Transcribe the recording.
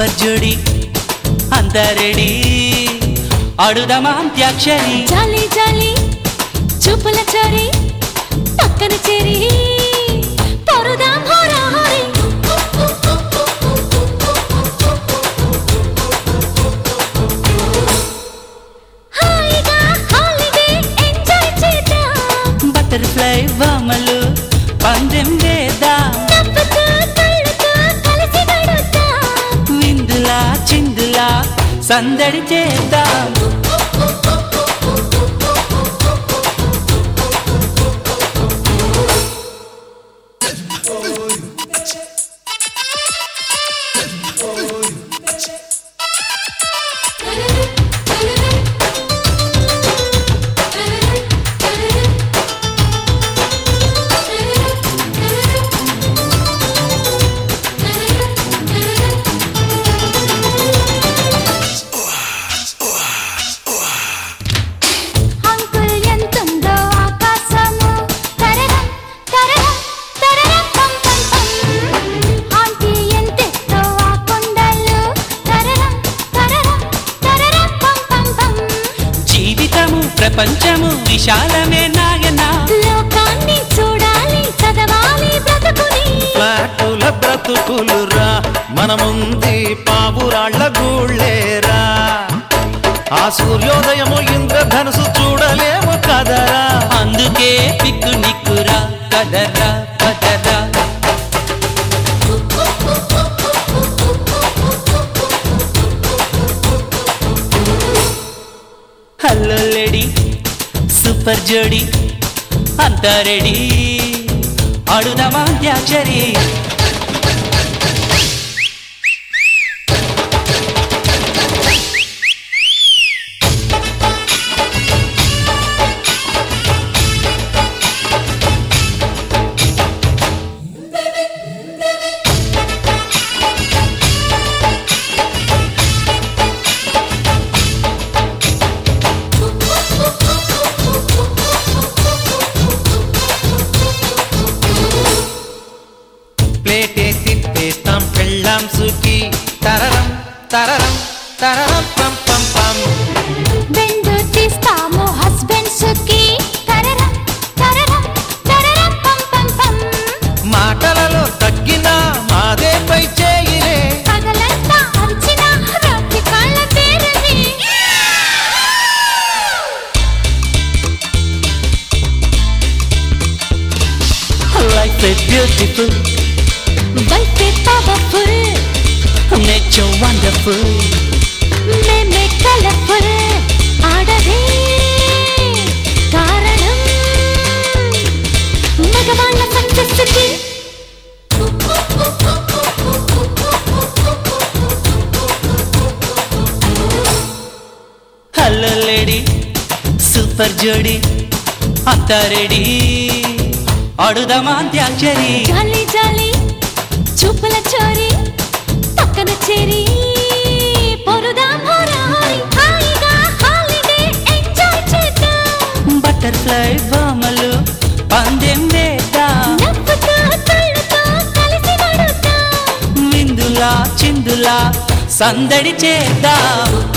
super జోడి అంతా ready అడుదమా antakshari జాలి జాలి చూపుల చోరి పక్కన చేరి పొరుదాం హోరా హోరి హాయిగా హాలిడే ఎంజాయ్ చేద్దాం బటర్ఫ్లై వామలు పందెం వేద్దాం నవ్వుతూ కళ్ళతో కలిసి గడుద్దాం విందులా చిందులా సందడి చేద్దాం అంకుల్ ఎంతుందో ఆకాశము తరరం తరరం తరరం పం పం పం ఆంటీ ఎంతెత్తో ఆ కొండలు తరరం తరరం తరరం పం పం పం జీవితము ప్రపంచము విశాలమే నాయనా లోకాన్ని చూడాలి చదవాలి బ్రతుకుని ఫ్లాటుల బ్రతుకులురా మనముంది పావురాళ్ల గూళ్ళేరా ఆ సూర్యోదయము ఇంద్రధనుసు చూడలేము కదరా అందుకే పిక్కు నిక్కురా కదరా కదరా హలో లేడీ సూపర్ జోడి అంతా రెడీ అడుదమా అంత్యాక్షరి ప్లేటే తిప్పేస్తాం పెళ్ళాం సుఖి తరరం తరరం తరరం పం పం పం బెండు తీస్తాము హస్బెండ్స్ కి తరరం తరరం తరరం పం పం పం మాటలలో తగ్గిన మాదే పై చేయిలే పగలంతా అరిచిన రాత్రి కళ్ళ తేరని life is beautiful wife powerful nature wonderful మేమే కలర్ఫుల్ ఆడదే కారణం మగవాళ్ళ సక్సెస్ కి హలో లేడీ సూపర్ జోడి అంతా రెడీ అడుదమా అంత్యాక్షరి జాలి జాలి చూపుల చోరి పక్కన చేరి పొరుదాం హోరా హోరి హాయిగా హాలిడే ఎంజాయ్ చేద్దాం బటర్ఫ్లై బొమ్మలు పందెం వేద్దాం నవ్వుతూ కళ్ళతో కలిసి నడుద్దాం విందులా చిందులా సందడి చేద్దాం